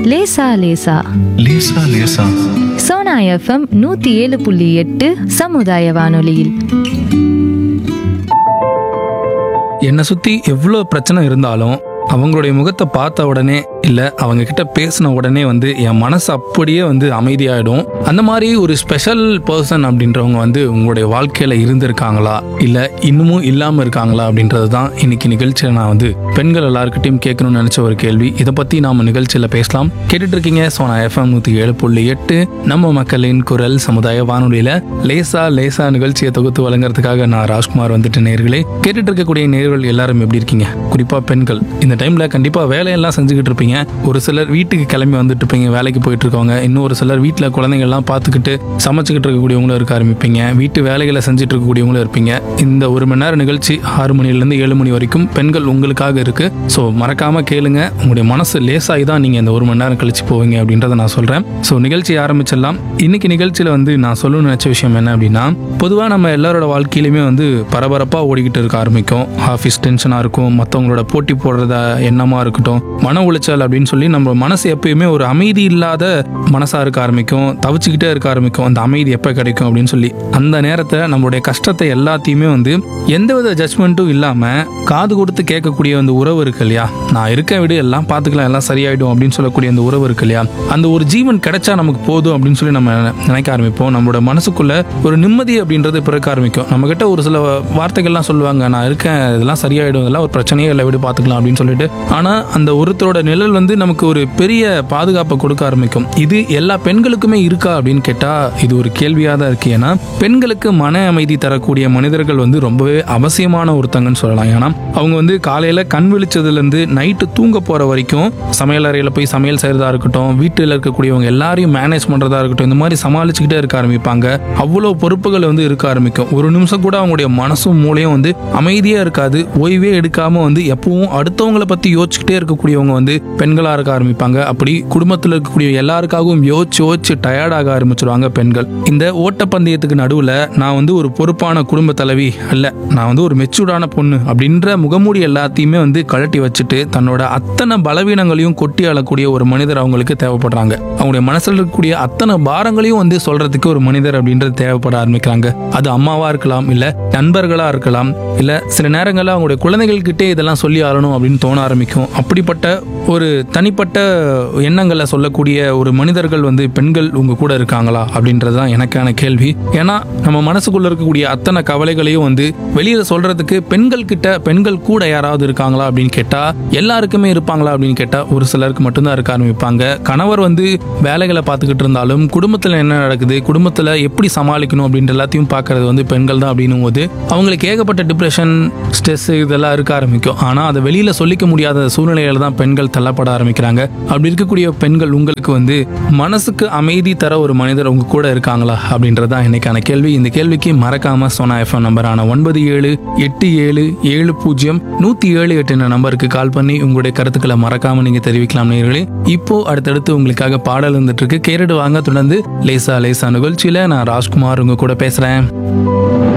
லேசா லேசா லேசா லேசா சோனா எஃப்எம் நூத்தி ஏழு புள்ளி எட்டு சமுதாய வானொலியில் என்னை சுற்றி எவ்வளோ பிரச்சனை இருந்தாலும் அவங்களுடைய முகத்தை பார்த்த உடனே இல்லை அவங்க கிட்ட பேசின உடனே வந்து என் மனசு அப்படியே வந்து அமைதியாயிடும் அந்த மாதிரி ஒரு ஸ்பெஷல் பர்சன் அப்படின்றவங்க வந்து உங்களுடைய வாழ்க்கையில் இருந்திருக்காங்களா இல்லை இன்னமும் இல்லாமல் இருக்காங்களா அப்படின்றது தான் இன்னைக்கு நிகழ்ச்சியில் நான் வந்து பெண்கள் எல்லாருக்கிட்டையும் கேட்கணும்னு நினச்ச ஒரு கேள்வி இதை பற்றி நாம நிகழ்ச்சியில் பேசலாம் கேட்டுட்டு இருக்கீங்க சோனா எஃப்எம் நூற்றி ஏழு புள்ளி எட்டு நம்ம மக்களின் குரல் சமுதாய வானொலியில் லேசா லேசா நிகழ்ச்சியை தொகுத்து வழங்குறதுக்காக நான் ராஜ்குமார் வந்துட்டு நேர்களே கேட்டுட்டு இருக்கக்கூடிய நேர்கள் எல்லாரும் எப்படி இருக்கீங்க குறிப்பா பெண்கள் இந்த டைம்ல கண்டிப்பா வேலையெல்லாம் செஞ்சுக்கிட்டு இருப்பீங்க ஒரு சிலர் வீட்டுக்கு கிளம்பி வந்துட்டு இருப்பீங்க வேலைக்கு போயிட்டு இருக்கவங்க இன்னும் ஒரு சிலர் வீட்டில் குழந்தைங்கள்லாம் பார்த்துக்கிட்டு சமைச்சுக்கிட்டு இருக்கக்கூடியவங்களும் இருக்க ஆரம்பிப்பீங்க வீட்டு வேலைகளை செஞ்சுட்டு இருக்கக்கூடியவங்களும் இருப்பீங்க இந்த ஒரு மணி நேரம் நிகழ்ச்சி ஆறு மணிலேருந்து ஏழு மணி வரைக்கும் பெண்கள் உங்களுக்காக இருக்கு ஸோ மறக்காம கேளுங்க உங்களுடைய மனசு லேசாகி தான் நீங்க இந்த ஒரு மணி நேரம் கழிச்சு போவீங்க அப்படின்றத நான் சொல்றேன் ஸோ நிகழ்ச்சி ஆரம்பிச்சிடலாம் இன்னைக்கு நிகழ்ச்சியில வந்து நான் சொல்லணும்னு நினைச்ச விஷயம் என்ன அப்படின்னா பொதுவாக நம்ம எல்லாரோட வாழ்க்கையிலுமே வந்து பரபரப்பாக ஓடிக்கிட்டு இருக்க ஆரம்பிக்கும் ஆஃபீஸ் டென்ஷனாக இருக்கும் மற்றவங்களோட போட்டி போடுறத எண்ணமாக இருக்கட்டும் மன உளைச்சல் அப்படின்னு சொல்லி நம்ம மனசு எப்பயுமே ஒரு அமைதி இல்லாத மனசாக இருக்க ஆரம்பிக்கும் தவிச்சுக்கிட்டே இருக்க ஆரம்பிக்கும் அந்த அமைதி எப்போ கிடைக்கும் அப்படின்னு சொல்லி அந்த நேரத்தை நம்மளுடைய கஷ்டத்தை எல்லாத்தையுமே வந்து எந்தவித ஜட்மெண்ட்டும் இல்லாமல் காது கொடுத்து கேட்கக்கூடிய அந்த உறவு இருக்கு இல்லையா நான் இருக்க விடு எல்லாம் பார்த்துக்கலாம் எல்லாம் சரியாயிடும் அப்படின்னு சொல்லக்கூடிய அந்த உறவு இருக்கு இல்லையா அந்த ஒரு ஜீவன் கிடைச்சா நமக்கு போதும் அப்படின்னு சொல்லி நம்ம நினைக்க ஆரம்பிப்போம் நம்மளோட மனசுக்குள்ள ஒரு நிம்மதி அப்படின்றது பிறக்க ஆரம்பிக்கும் நம்ம கிட்ட ஒரு சில வார்த்தைகள்லாம் சொல்லுவாங்க நான் இருக்கேன் இதெல்லாம் சரியாயிடும் இதெல்லாம் ஒரு பிரச்சனையே இல்லை விடு பார்த்துக்கலாம் அப்படின்னு சொல்லிட்டு ஆனால் அந்த ஒருத்தரோட நிழல் வந்து நமக்கு ஒரு பெரிய பாதுகாப்பை கொடுக்க ஆரம்பிக்கும் இது எல்லா பெண்களுக்குமே இருக்கா அப்படின்னு கேட்டால் இது ஒரு கேள்வியாக தான் இருக்கு ஏன்னா பெண்களுக்கு மன அமைதி தரக்கூடிய மனிதர்கள் வந்து ரொம்பவே அவசியமான ஒருத்தங்கன்னு சொல்லலாம் ஏன்னா அவங்க வந்து காலையில் கண் விழிச்சதுலேருந்து நைட்டு தூங்க போகிற வரைக்கும் சமையல் அறையில் போய் சமையல் செய்கிறதா இருக்கட்டும் வீட்டில் இருக்கக்கூடியவங்க எல்லாரையும் மேனேஜ் பண்ணுறதா இருக்கட்டும் இந்த மாதிரி சமாளிச்சுக்கிட்டே இருக்க ஆரம்பிப்பாங்க அவ்வளோ பொறுப்புகள் வந்து இருக்க ஆரம்பிக்கும் ஒரு நிமிஷம் கூட அவங்களுடைய மனசும் மூளையும் வந்து அமைதியாக இருக்காது ஓய்வே எடுக்காமல் வந்து எப்பவும் அடுத்தவங்களை பற்றி யோசிச்சுக்கிட்டே இருக்கக்கூடியவங்க வந்து பெண்களாக இருக்க ஆரம்பிப்பாங்க அப்படி குடும்பத்தில் இருக்கக்கூடிய எல்லாருக்காகவும் யோசிச்சு யோசிச்சு டயர்டாக ஆரம்பிச்சிருவாங்க பெண்கள் இந்த ஓட்டப்பந்தயத்துக்கு நடுவில் நான் வந்து ஒரு பொறுப்பான குடும்ப தலைவி அல்ல நான் வந்து ஒரு மெச்சூர்டான பொண்ணு அப்படின்ற முகமூடி எல்லாத்தையுமே வந்து கழட்டி வச்சுட்டு தன்னோட அத்தனை பலவீனங்களையும் கொட்டி அழக்கூடிய ஒரு மனிதர் அவங்களுக்கு தேவைப்படுறாங்க அவங்களுடைய மனசில் இருக்கக்கூடிய அத்தனை பாரங்களையும் வந்து சொல்றதுக்கு ஒரு மனிதர் அப்படின்றது தேவைப்பட ஆரம்பிக்கிறாங்க அது அம்மாவா இருக்கலாம் இல்ல நண்பர்களா இருக்கலாம் இல்ல சில நேரங்களில் அவங்களுடைய குழந்தைகள்கிட்டே இதெல்லாம் சொல்லி ஆளணும் அப்படின்னு தோண ஆரம்பிக்கும் அப்படிப்பட்ட ஒரு தனிப்பட்ட எண்ணங்களை சொல்லக்கூடிய ஒரு மனிதர்கள் வந்து பெண்கள் உங்க கூட இருக்காங்களா அப்படின்றது தான் எனக்கான கேள்வி ஏன்னா நம்ம மனசுக்குள்ள இருக்கக்கூடிய அத்தனை கவலைகளையும் வந்து வெளியில சொல்றதுக்கு பெண்கள் கிட்ட பெண்கள் கூட யாராவது இருக்காங்களா அப்படின்னு கேட்டா எல்லாருக்குமே இருப்பாங்களா அப்படின்னு கேட்டா ஒரு சிலருக்கு மட்டும்தான் இருக்க ஆரம்பிப்பாங்க கணவர் வந்து வேலைகளை பார்த்துக்கிட்டு இருந்தாலும் குடும்பத்துல என்ன நடக்குது குடும்பத்துல எப்படி சமாளிக்கணும் அப்படின்ற எல்லாத்தையும் பார்க்கறது வந்து பெண்கள் தான் அப்படின்னும் போது அவங்களுக்கு ஏகப்பட்ட டிப்ரெஷன் ஸ்ட்ரெஸ் இதெல்லாம் இருக்க ஆரம்பிக்கும் ஆனா அதை வெளியில சொல்லிக்க முடியாத சூழ்நிலையில தான் பெண்கள் தள்ளப்பட ஆரம்பிக்கிறாங்க அப்படி இருக்கக்கூடிய பெண்கள் உங்களுக்கு வந்து மனசுக்கு அமைதி தர ஒரு மனிதர் உங்க கூட இருக்காங்களா அப்படின்றதான் இன்னைக்கான கேள்வி இந்த கேள்விக்கு மறக்காம சோனா எஃப்எம் நம்பரான ஒன்பது ஏழு எட்டு ஏழு ஏழு பூஜ்ஜியம் நூத்தி ஏழு எட்டு என்ற நம்பருக்கு கால் பண்ணி உங்களுடைய கருத்துக்களை மறக்காம நீங்க தெரிவிக்கலாம் நேர்களே இப்போ அடுத்தடுத்து உங்களுக்காக பாடல் வந்துட்டு இருக்கு கேரடு வாங்க தொடர்ந்து லேசா லேசா நிகழ்ச்சியில நான் ராஜ்குமார் உங்க கூட பேசுறேன்